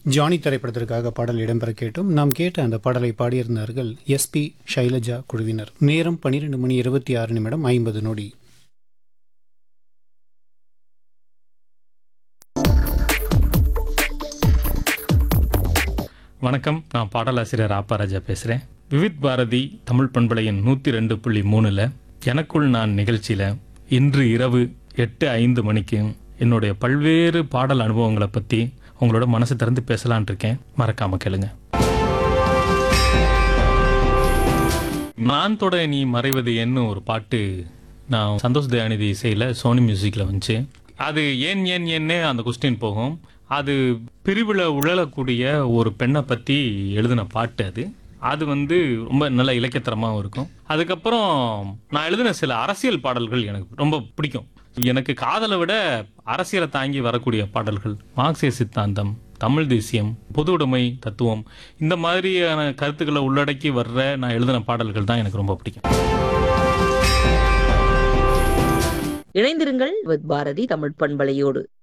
Johnny திரைப்படத்திற்காக பாடல் இடம்பெற கேட்டும் நாம் கேட்ட அந்த பாடலை பாடியிருந்தார்கள் எஸ்பி ஷைலஜா குழுவினர் நேரம் பன்னிரெண்டு மணி இருபத்தி ஆறு நிமிடம் ஐம்பது நொடி வணக்கம் நான் பாடலாசிரியர் ஆப்பாராஜா பேசுகிறேன் விவித் பாரதி தமிழ் பண்பலையின் நூற்றி ரெண்டு புள்ளி மூணில் எனக்குள் நான் நிகழ்ச்சியில் இன்று இரவு எட்டு ஐந்து மணிக்கு என்னுடைய பல்வேறு பாடல் அனுபவங்களை பற்றி உங்களோட மனசு திறந்து பேசலான் இருக்கேன் மறக்காம கேளுங்க நான் தொட நீ மறைவது என்ன ஒரு பாட்டு நான் சந்தோஷ் தயாநிதி இசையில் சோனி மியூசிக்கில் வந்துச்சு அது ஏன் ஏன் ஏன்னே அந்த கொஸ்டின் போகும் அது பிரிவில் உழலக்கூடிய ஒரு பெண்ணை பற்றி எழுதின பாட்டு அது அது வந்து ரொம்ப நல்ல இலக்கியத்தரமாகவும் இருக்கும் அதுக்கப்புறம் நான் எழுதின சில அரசியல் பாடல்கள் எனக்கு ரொம்ப பிடிக்கும் எனக்கு காதலை விட அரசியலை தாங்கி வரக்கூடிய பாடல்கள் மார்க்சிய சித்தாந்தம் தமிழ் தேசியம் பொது உடைமை தத்துவம் இந்த மாதிரியான கருத்துக்களை உள்ளடக்கி வர்ற நான் எழுதின பாடல்கள் தான் எனக்கு ரொம்ப பிடிக்கும் இணைந்திருங்கள் வித் பாரதி தமிழ் பண்பலையோடு